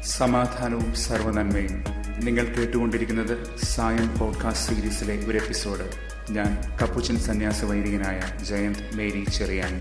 സമാധാനവും സർവനന്മയും നിങ്ങൾ കേട്ടുകൊണ്ടിരിക്കുന്നത് സായം പോഡ്കാസ്റ്റ് സീരീസിലെ ഒരു എപ്പിസോഡ് ഞാൻ കപ്പുച്ചൻ സന്യാസ വൈദികനായ ജയന്ത് മേരി ചെറിയാൻ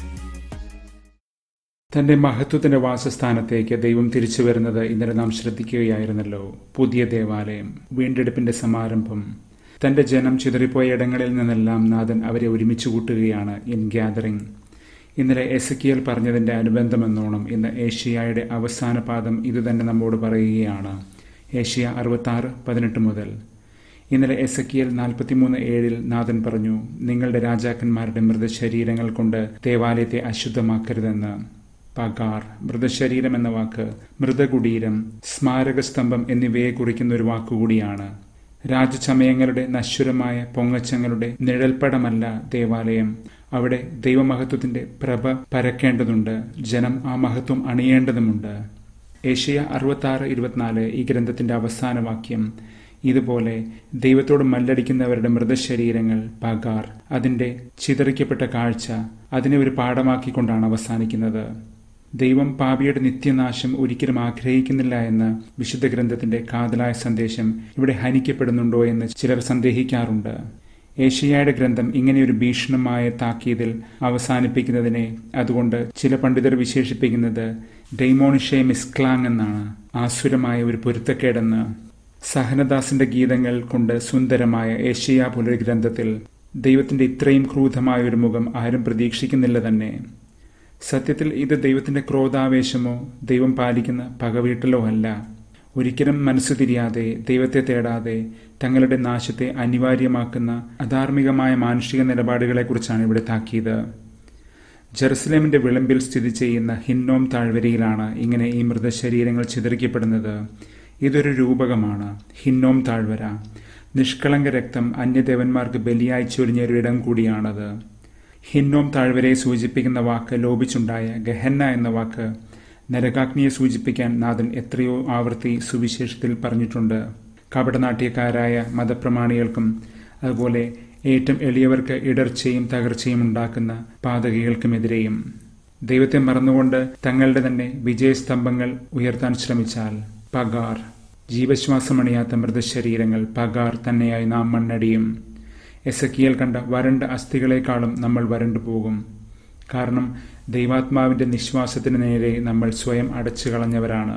തന്റെ മഹത്വത്തിന്റെ വാസസ്ഥാനത്തേക്ക് ദൈവം തിരിച്ചു വരുന്നത് ഇന്നലെ നാം ശ്രദ്ധിക്കുകയായിരുന്നല്ലോ പുതിയ ദേവാലയം വീണ്ടെടുപ്പിന്റെ സമാരംഭം തന്റെ ജനം ചിതറിപ്പോയ ഇടങ്ങളിൽ നിന്നെല്ലാം നാഥൻ അവരെ ഒരുമിച്ച് കൂട്ടുകയാണ് ഇൻ ഗ്യാതറിംഗ് ഇന്നലെ എസക്കിയൽ പറഞ്ഞതിന്റെ അനുബന്ധമെന്നോണം ഇന്ന് ഏഷ്യയുടെ അവസാന പാദം ഇതുതന്നെ നമ്മോട് പറയുകയാണ് ഏഷ്യ അറുപത്താറ് പതിനെട്ട് മുതൽ ഇന്നലെ എസക്കിയൽ നാൽപ്പത്തിമൂന്ന് ഏഴിൽ നാഥൻ പറഞ്ഞു നിങ്ങളുടെ രാജാക്കന്മാരുടെ മൃതശരീരങ്ങൾ കൊണ്ട് ദേവാലയത്തെ അശുദ്ധമാക്കരുതെന്ന് പകാർ മൃതശരീരം എന്ന വാക്ക് മൃതകുടീരം സ്മാരകസ്തംഭം എന്നിവയെ കുറിക്കുന്ന ഒരു വാക്കുകൂടിയാണ് രാജചമയങ്ങളുടെ നശ്വരമായ പൊങ്ങച്ചങ്ങളുടെ നിഴൽപ്പടമല്ല ദേവാലയം അവിടെ ദൈവമഹത്വത്തിന്റെ പ്രഭ പരക്കേണ്ടതുണ്ട് ജനം ആ മഹത്വം അണിയേണ്ടതുമുണ്ട് ഏഷ്യ അറുപത്താറ് ഇരുപത്തിനാല് ഈ ഗ്രന്ഥത്തിന്റെ അവസാന വാക്യം ഇതുപോലെ ദൈവത്തോട് മല്ലടിക്കുന്നവരുടെ മൃതശരീരങ്ങൾ പകാർ അതിന്റെ ചിതറിക്കപ്പെട്ട കാഴ്ച അതിനെ ഒരു പാഠമാക്കിക്കൊണ്ടാണ് അവസാനിക്കുന്നത് ദൈവം പാപിയുടെ നിത്യനാശം ഒരിക്കലും ആഗ്രഹിക്കുന്നില്ല എന്ന വിശുദ്ധ ഗ്രന്ഥത്തിന്റെ കാതലായ സന്ദേശം ഇവിടെ ഹനിക്കപ്പെടുന്നുണ്ടോ എന്ന് ചിലർ സന്ദേഹിക്കാറുണ്ട് ഏഷ്യയുടെ ഗ്രന്ഥം ഇങ്ങനെയൊരു ഭീഷണമായ താക്കീതിൽ അവസാനിപ്പിക്കുന്നതിനെ അതുകൊണ്ട് ചില പണ്ഡിതർ വിശേഷിപ്പിക്കുന്നത് ഡെയ്മോണിഷെ മിസ്ക്ലാങ് എന്നാണ് ആസുരമായ ഒരു പൊരുത്തക്കേടെന്ന് സഹനദാസിന്റെ ഗീതങ്ങൾ കൊണ്ട് സുന്ദരമായ ഏഷ്യ പോലൊരു ഗ്രന്ഥത്തിൽ ദൈവത്തിന്റെ ഇത്രയും ക്രൂധമായ ഒരു മുഖം ആരും പ്രതീക്ഷിക്കുന്നില്ല തന്നെ സത്യത്തിൽ ഇത് ദൈവത്തിന്റെ ക്രോധാവേശമോ ദൈവം പാലിക്കുന്ന പകവീട്ടലോ അല്ല ഒരിക്കലും മനസ്സു തിരിയാതെ ദൈവത്തെ തേടാതെ തങ്ങളുടെ നാശത്തെ അനിവാര്യമാക്കുന്ന അധാർമികമായ മാനുഷിക നിലപാടുകളെക്കുറിച്ചാണ് ഇവിടെ താക്കിയത് ജെറുസലേമിന്റെ വിളമ്പിൽ സ്ഥിതി ചെയ്യുന്ന ഹിന്നോം താഴ്വരയിലാണ് ഇങ്ങനെ ഈ മൃതശരീരങ്ങൾ ചിതറിക്കപ്പെടുന്നത് ഇതൊരു രൂപകമാണ് ഹിന്നോം താഴ്വര നിഷ്കളങ്ക രക്തം അന്യദേവന്മാർക്ക് ബലിയായി ചൊരിഞ്ഞ ഒരു ഇടം കൂടിയാണത് ഹിന്നോം താഴ്വരയെ സൂചിപ്പിക്കുന്ന വാക്ക് ലോപിച്ചുണ്ടായ ഗഹന്ന എന്ന വാക്ക് നരകാഗ്നിയെ സൂചിപ്പിക്കാൻ നാഥൻ എത്രയോ ആവർത്തി സുവിശേഷത്തിൽ പറഞ്ഞിട്ടുണ്ട് കപടനാട്യക്കാരായ മതപ്രമാണികൾക്കും അതുപോലെ ഏറ്റവും എളിയവർക്ക് ഇടർച്ചയും തകർച്ചയും ഉണ്ടാക്കുന്ന പാതകികൾക്കുമെതിരെയും ദൈവത്തെ മറന്നുകൊണ്ട് തങ്ങളുടെ തന്നെ വിജയസ്തംഭങ്ങൾ ഉയർത്താൻ ശ്രമിച്ചാൽ പകാർ ജീവശ്വാസമണിയാത്ത മൃതശരീരങ്ങൾ പകാർ തന്നെയായി നാം മണ്ണടിയും എസക്കിയൽ കണ്ട വരണ്ട അസ്ഥികളെക്കാളും നമ്മൾ വരണ്ടു പോകും കാരണം ദൈവാത്മാവിന്റെ നിശ്വാസത്തിന് നേരെ നമ്മൾ സ്വയം അടച്ചു കളഞ്ഞവരാണ്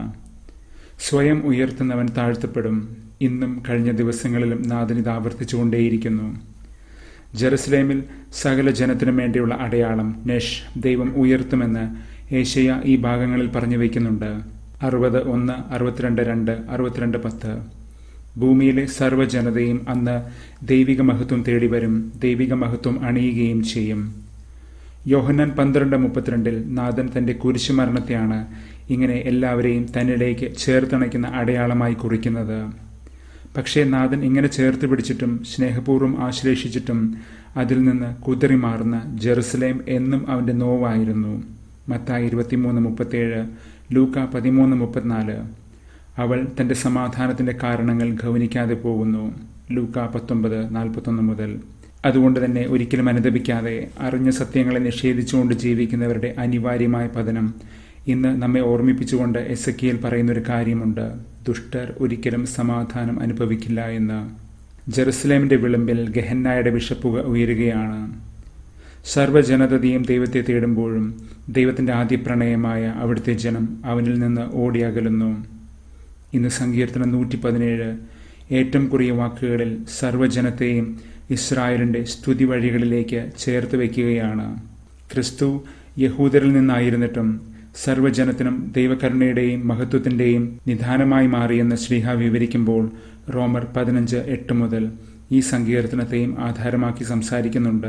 സ്വയം ഉയർത്തുന്നവൻ താഴ്ത്തപ്പെടും ഇന്നും കഴിഞ്ഞ ദിവസങ്ങളിലും നാഥൻ ഇത് ആവർത്തിച്ചുകൊണ്ടേയിരിക്കുന്നു ജെറുസലേമിൽ സകല ജനത്തിനും വേണ്ടിയുള്ള അടയാളം നെഷ് ദൈവം ഉയർത്തുമെന്ന് ഏഷ്യ ഈ ഭാഗങ്ങളിൽ പറഞ്ഞു വയ്ക്കുന്നുണ്ട് അറുപത് ഒന്ന് അറുപത്തിരണ്ട് രണ്ട് അറുപത്തിരണ്ട് പത്ത് ഭൂമിയിലെ സർവ്വജനതയും അന്ന് ദൈവിക മഹത്വം തേടി വരും ദൈവിക മഹത്വം അണിയുകയും ചെയ്യും യോഹന്നാൻ പന്ത്രണ്ട് മുപ്പത്തിരണ്ടിൽ നാഥൻ തന്റെ കുരിശുമരണത്തെയാണ് ഇങ്ങനെ എല്ലാവരെയും തന്നിലേക്ക് ചേർത്തണയ്ക്കുന്ന അടയാളമായി കുറിക്കുന്നത് പക്ഷേ നാഥൻ ഇങ്ങനെ ചേർത്ത് പിടിച്ചിട്ടും സ്നേഹപൂർവ്വം ആശ്ലേഷിച്ചിട്ടും അതിൽ നിന്ന് കുതിറി മാറുന്ന ജെറുസലേം എന്നും അവന്റെ നോവായിരുന്നു മത്തായി ഇരുപത്തിമൂന്ന് മുപ്പത്തേഴ് ലൂക്ക പതിമൂന്ന് മുപ്പത്തിനാല് അവൾ തന്റെ സമാധാനത്തിന്റെ കാരണങ്ങൾ ഗൗനിക്കാതെ പോകുന്നു ലൂക്ക പത്തൊമ്പത് നാൽപ്പത്തൊന്ന് മുതൽ അതുകൊണ്ട് തന്നെ ഒരിക്കലും അനുദപിക്കാതെ അറിഞ്ഞ സത്യങ്ങളെ നിഷേധിച്ചുകൊണ്ട് ജീവിക്കുന്നവരുടെ അനിവാര്യമായ പതനം ഇന്ന് നമ്മെ ഓർമ്മിപ്പിച്ചുകൊണ്ട് എസ് എക്കിയിൽ പറയുന്നൊരു കാര്യമുണ്ട് ദുഷ്ടർ ഒരിക്കലും സമാധാനം അനുഭവിക്കില്ല എന്ന് ജെറുസലേമിന്റെ വിളമ്പിൽ ഗഹന്നായുടെ വിഷപ്പുക ഉയരുകയാണ് സർവ്വജനതയും ദൈവത്തെ തേടുമ്പോഴും ദൈവത്തിന്റെ ആദ്യ പ്രണയമായ അവിടുത്തെ ജനം അവനിൽ നിന്ന് ഓടിയകലുന്നു ഇന്ന് സങ്കീർത്തനം നൂറ്റി പതിനേഴ് ഏറ്റവും കുറിയ വാക്കുകളിൽ സർവ്വജനത്തെയും ഇസ്രായേലിന്റെ സ്തുതി വഴികളിലേക്ക് ചേർത്ത് വയ്ക്കുകയാണ് ക്രിസ്തു യഹൂദരിൽ നിന്നായിരുന്നിട്ടും സർവ്വജനത്തിനും ദൈവകരുണയുടെയും മഹത്വത്തിന്റെയും നിധാനമായി മാറിയെന്ന് ശ്രീഹ വിവരിക്കുമ്പോൾ റോമർ പതിനഞ്ച് എട്ട് മുതൽ ഈ സങ്കീർത്തനത്തെയും ആധാരമാക്കി സംസാരിക്കുന്നുണ്ട്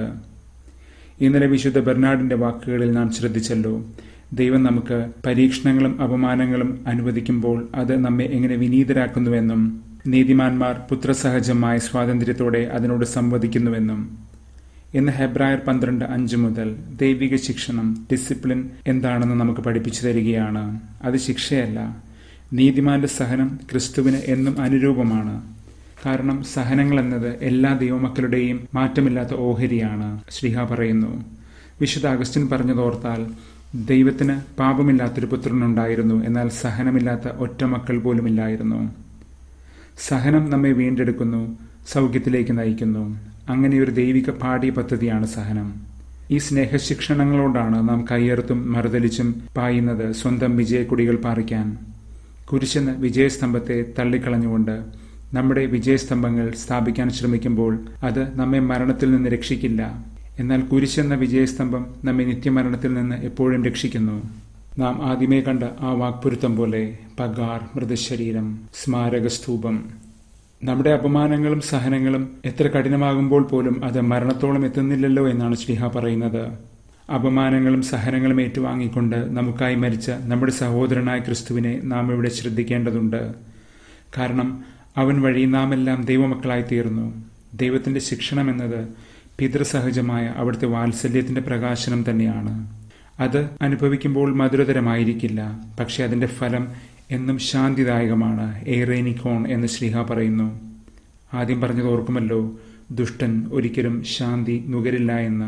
ഇന്നലെ വിശുദ്ധ ബെർണാഡിന്റെ വാക്കുകളിൽ നാം ശ്രദ്ധിച്ചല്ലോ ദൈവം നമുക്ക് പരീക്ഷണങ്ങളും അപമാനങ്ങളും അനുവദിക്കുമ്പോൾ അത് നമ്മെ എങ്ങനെ വിനീതരാക്കുന്നുവെന്നും നീതിമാന്മാർ പുത്രസഹജമായ സ്വാതന്ത്ര്യത്തോടെ അതിനോട് സംവദിക്കുന്നുവെന്നും ഇന്ന് ഹെബ്രായർ പന്ത്രണ്ട് അഞ്ച് മുതൽ ദൈവിക ശിക്ഷണം ഡിസിപ്ലിൻ എന്താണെന്ന് നമുക്ക് പഠിപ്പിച്ചു തരികയാണ് അത് ശിക്ഷയല്ല നീതിമാന്റെ സഹനം ക്രിസ്തുവിന് എന്നും അനുരൂപമാണ് കാരണം സഹനങ്ങൾ എന്നത് എല്ലാ ദൈവമക്കളുടെയും മാറ്റമില്ലാത്ത ഓഹരിയാണ് ശ്രീഹ പറയുന്നു വിശുദ്ധ അഗസ്റ്റിൻ പറഞ്ഞതോർത്താൽ ദൈവത്തിന് പാപമില്ലാത്തൊരു പുത്രനുണ്ടായിരുന്നു എന്നാൽ സഹനമില്ലാത്ത ഒറ്റ മക്കൾ പോലുമില്ലായിരുന്നു സഹനം നമ്മെ വീണ്ടെടുക്കുന്നു സൗഖ്യത്തിലേക്ക് നയിക്കുന്നു അങ്ങനെ ഒരു ദൈവിക പാഠ്യ പദ്ധതിയാണ് സഹനം ഈ സ്നേഹശിക്ഷണങ്ങളോടാണ് നാം കയ്യേർത്തും മറുതലിച്ചും പായുന്നത് സ്വന്തം വിജയക്കുടികൾ പാറിക്കാൻ കുരിശെന്ന് വിജയസ്തംഭത്തെ തള്ളിക്കളഞ്ഞുകൊണ്ട് നമ്മുടെ വിജയസ്തംഭങ്ങൾ സ്ഥാപിക്കാൻ ശ്രമിക്കുമ്പോൾ അത് നമ്മെ മരണത്തിൽ നിന്ന് രക്ഷിക്കില്ല എന്നാൽ കുരിശെന്ന വിജയസ്തംഭം നമ്മെ നിത്യമരണത്തിൽ നിന്ന് എപ്പോഴും രക്ഷിക്കുന്നു നാം ആദ്യമേ കണ്ട ആ വാക്പുരുത്തം പോലെ പഗാർ മൃതശരീരം സ്മാരകസ്തൂപം നമ്മുടെ അപമാനങ്ങളും സഹനങ്ങളും എത്ര കഠിനമാകുമ്പോൾ പോലും അത് മരണത്തോളം എത്തുന്നില്ലല്ലോ എന്നാണ് ശ്രീഹ പറയുന്നത് അപമാനങ്ങളും സഹനങ്ങളും ഏറ്റുവാങ്ങിക്കൊണ്ട് നമുക്കായി മരിച്ച നമ്മുടെ സഹോദരനായ ക്രിസ്തുവിനെ നാം ഇവിടെ ശ്രദ്ധിക്കേണ്ടതുണ്ട് കാരണം അവൻ വഴി നാം എല്ലാം ദൈവമക്കളായി തീർന്നു ദൈവത്തിന്റെ ശിക്ഷണം എന്നത് പിതൃസഹജമായ അവിടുത്തെ വാത്സല്യത്തിന്റെ പ്രകാശനം തന്നെയാണ് അത് അനുഭവിക്കുമ്പോൾ മധുരതരമായിരിക്കില്ല പക്ഷെ അതിന്റെ ഫലം എന്നും ശാന്തിദായകമാണ് എയ്റേനിക്കോൺ എന്ന് ശ്രീഹ പറയുന്നു ആദ്യം പറഞ്ഞത് ഓർക്കുമല്ലോ ദുഷ്ടൻ ഒരിക്കലും ശാന്തി നുകരില്ല എന്ന്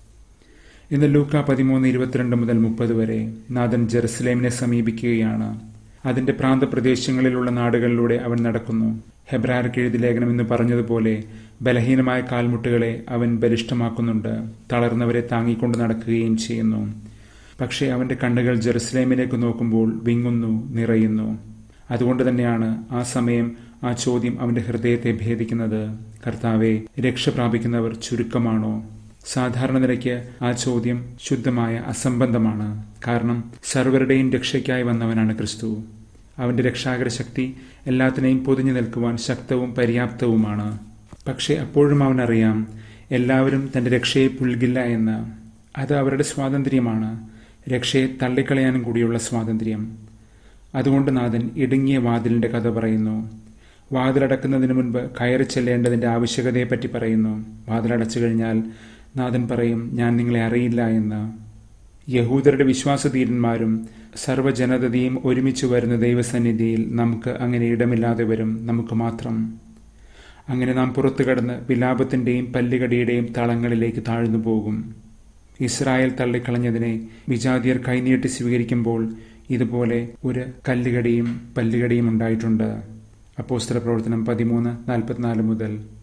ഇന്ന് ലൂക്ക പതിമൂന്ന് ഇരുപത്തിരണ്ട് മുതൽ മുപ്പത് വരെ നാഥൻ ജെറുസലേമിനെ സമീപിക്കുകയാണ് അതിന്റെ പ്രാന്തപ്രദേശങ്ങളിലുള്ള നാടുകളിലൂടെ അവൻ നടക്കുന്നു ഹെബ്രാർക്ക് എഴുതി ലേഖനം എന്ന് പറഞ്ഞതുപോലെ ബലഹീനമായ കാൽമുട്ടുകളെ അവൻ ബലിഷ്ഠമാക്കുന്നുണ്ട് തളർന്നവരെ താങ്ങിക്കൊണ്ട് നടക്കുകയും ചെയ്യുന്നു പക്ഷേ അവന്റെ കണ്ണുകൾ ജെറുസലേമിലേക്ക് നോക്കുമ്പോൾ വിങ്ങുന്നു നിറയുന്നു അതുകൊണ്ട് തന്നെയാണ് ആ സമയം ആ ചോദ്യം അവന്റെ ഹൃദയത്തെ ഭേദിക്കുന്നത് കർത്താവെ രക്ഷ പ്രാപിക്കുന്നവർ ചുരുക്കമാണോ സാധാരണ നിലയ്ക്ക് ആ ചോദ്യം ശുദ്ധമായ അസംബന്ധമാണ് കാരണം സർവരുടെയും രക്ഷയ്ക്കായി വന്നവനാണ് ക്രിസ്തു അവന്റെ രക്ഷാകര ശക്തി എല്ലാത്തിനെയും പൊതിഞ്ഞു നിൽക്കുവാൻ ശക്തവും പര്യാപ്തവുമാണ് പക്ഷേ അപ്പോഴും അവനറിയാം എല്ലാവരും തന്റെ രക്ഷയെ പുൽകില്ല എന്ന് അത് അവരുടെ സ്വാതന്ത്ര്യമാണ് രക്ഷയെ തള്ളിക്കളയാനും കൂടിയുള്ള സ്വാതന്ത്ര്യം അതുകൊണ്ട് നാഥൻ ഇടുങ്ങിയ വാതിലിന്റെ കഥ പറയുന്നു വാതിലടക്കുന്നതിന് മുൻപ് കയറി ചെല്ലേണ്ടതിന്റെ ആവശ്യകതയെപ്പറ്റി പറയുന്നു വാതിലടച്ചു കഴിഞ്ഞാൽ നാഥൻ പറയും ഞാൻ നിങ്ങളെ അറിയില്ല എന്ന് യഹൂദരുടെ വിശ്വാസധീരന്മാരും സർവ്വജനതയും ഒരുമിച്ച് വരുന്ന ദൈവസന്നിധിയിൽ നമുക്ക് അങ്ങനെ ഇടമില്ലാതെ വരും നമുക്ക് മാത്രം അങ്ങനെ നാം പുറത്തു കടന്ന് വിലാപത്തിന്റെയും പല്ലുകടിയുടെയും തളങ്ങളിലേക്ക് താഴ്ന്നു പോകും ഇസ്രായേൽ തള്ളിക്കളഞ്ഞതിനെ വിജാതിയർ കൈനീട്ടി സ്വീകരിക്കുമ്പോൾ ഇതുപോലെ ഒരു കല്ലുകടിയും പല്ലുകടിയും ഉണ്ടായിട്ടുണ്ട് അപ്പോസ്തല പ്രവർത്തനം പതിമൂന്ന് നാൽപ്പത്തിനാല് മുതൽ